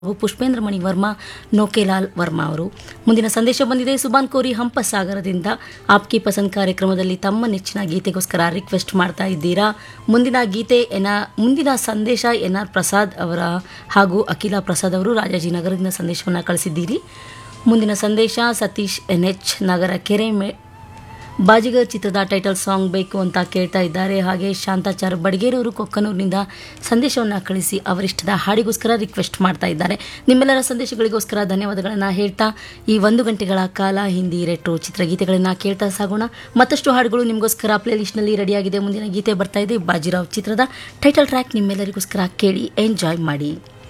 ಹಾಗೂ ಪುಷ್ಪೇಂದ್ರ ಮಣಿ ವರ್ಮಾ ನೋಕೆಲಾಲ್ ವರ್ಮಾ ಅವರು ಮುಂದಿನ ಸಂದೇಶ ಬಂದಿದೆ ಸುಬಾನ್ ಕೋರಿ ಹಂಪಸಾಗರದಿಂದ ಆಪ್ಕಿ ಪಸಂದ್ ಕಾರ್ಯಕ್ರಮದಲ್ಲಿ ತಮ್ಮ ನೆಚ್ಚಿನ ಗೀತೆಗೋಸ್ಕರ ರಿಕ್ವೆಸ್ಟ್ ಮಾಡ್ತಾ ಇದ್ದೀರಾ ಮುಂದಿನ ಗೀತೆ ಎನ ಮುಂದಿನ ಸಂದೇಶ ಎನ್ ಆರ್ ಪ್ರಸಾದ್ ಅವರ ಹಾಗೂ ಅಖಿಲ ಪ್ರಸಾದ್ ಅವರು ರಾಜಾಜಿನಗರದಿಂದ ಸಂದೇಶವನ್ನು ಕಳಿಸಿದ್ದೀರಿ ಮುಂದಿನ ಸಂದೇಶ ಸತೀಶ್ ಎನ್ ಎಚ್ ನಗರ ಕೆರೆ ಮೇ ಬಾಜಿಗರ್ ಚಿತ್ರದ ಟೈಟಲ್ ಸಾಂಗ್ ಬೇಕು ಅಂತ ಕೇಳ್ತಾ ಇದ್ದಾರೆ ಹಾಗೆ ಶಾಂತಾಚಾರ್ ಬಡಗೇರವರು ಕೊಕ್ಕನೂರಿನಿಂದ ಸಂದೇಶವನ್ನು ಕಳಿಸಿ ಅವರಿಷ್ಟದ ಹಾಡಿಗೋಸ್ಕರ ರಿಕ್ವೆಸ್ಟ್ ಮಾಡ್ತಾ ಇದ್ದಾರೆ ನಿಮ್ಮೆಲ್ಲರ ಸಂದೇಶಗಳಿಗೋಸ್ಕರ ಧನ್ಯವಾದಗಳನ್ನು ಹೇಳ್ತಾ ಈ ಒಂದು ಗಂಟೆಗಳ ಕಾಲ ಹಿಂದಿ ರೆಟ್ರೋ ಚಿತ್ರಗೀತೆಗಳನ್ನು ಕೇಳ್ತಾ ಸಾಗೋಣ ಮತ್ತಷ್ಟು ಹಾಡುಗಳು ನಿಮಗೋಸ್ಕರ ಪ್ಲೇಲಿಸ್ಟ್ನಲ್ಲಿ ರೆಡಿಯಾಗಿದೆ ಮುಂದಿನ ಗೀತೆ ಬರ್ತಾ ಇದೆ ಬಾಜಿರಾವ್ ಚಿತ್ರದ ಟೈಟಲ್ ಟ್ರ್ಯಾಕ್ ನಿಮ್ಮೆಲ್ಲರಿಗೋಸ್ಕರ ಕೇಳಿ ಎಂಜಾಯ್ ಮಾಡಿ